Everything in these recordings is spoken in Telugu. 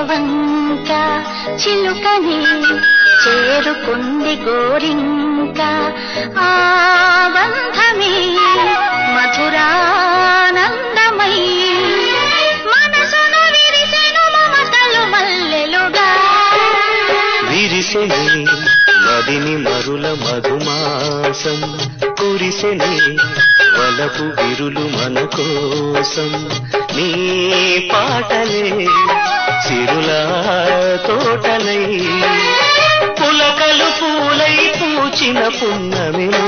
నెలవంక చిలుకని చేరుకుంది గోరింక ఆ బంధమే మధురానందమై మనసున విరిసెను మమతలు మల్లెలుగా విరిసెని మదిని మరుల మధుమాసం కురిసెని వలపు విరులు మన కోసం నీ పాటలే సిరుల తోటలై పులకలు పూలై పూచిన పున్నమిలో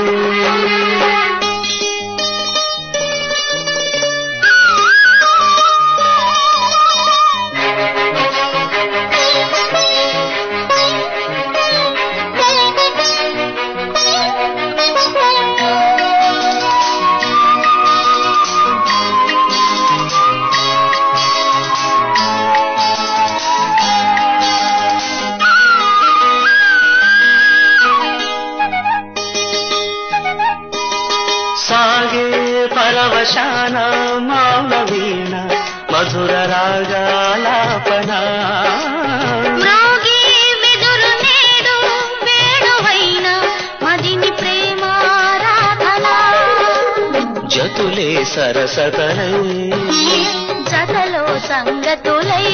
సాగే పరవశాన మౌన వీణ మధుర రాగాలాపన మ్రోగి వెదురు నేడు వేణువైన మదిని ప్రేమారాధన జతులే సరసతలై జతలో సంగతులై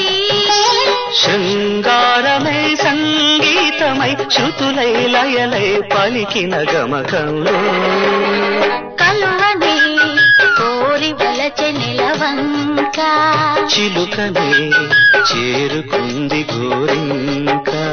శృంగారమై సంగీతమై శృతులై లయలై పలికిన గమకంలో కలువని కోరి వలచె నిలవంక చిలుకనే చేరుకుంది గోరింకా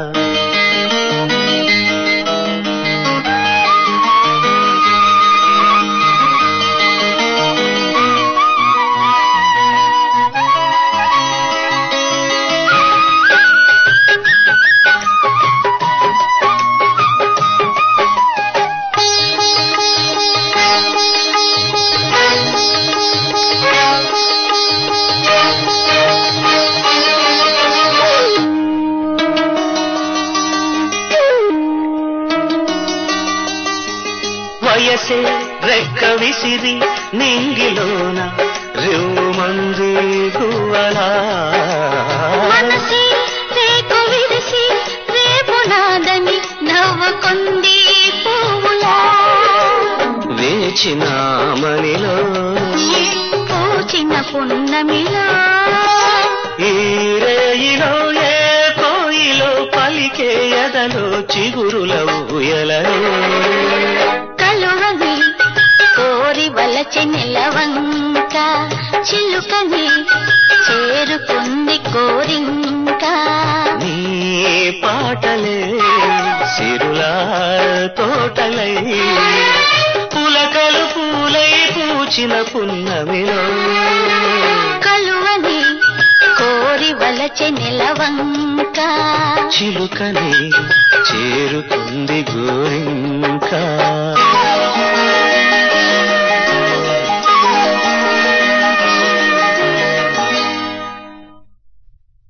వయసే రెక్క విసిరి నింగిలోన రివ్వుమంది గువ్వలా మనసి రేకు విరిసి రేపు నాదని నవ్వుకుంది పువ్వులా వేచిన మనిలో పూచిన పున్నమిలా ఈ రేయిలో ఏ కోయిలో పలికే ఎదలో చిగురుల ఊయలలో కలువని కోరి వలచె నిలవంక చిలుకని చేరుకుంది కోరింక నీ పాటలే సిరుల తోటలై పులకలు పూలై పూచిన పున్నమిలో కలువని కోరి వలచె నిలవంక చిలుకని చేరుకుంది గోరింకా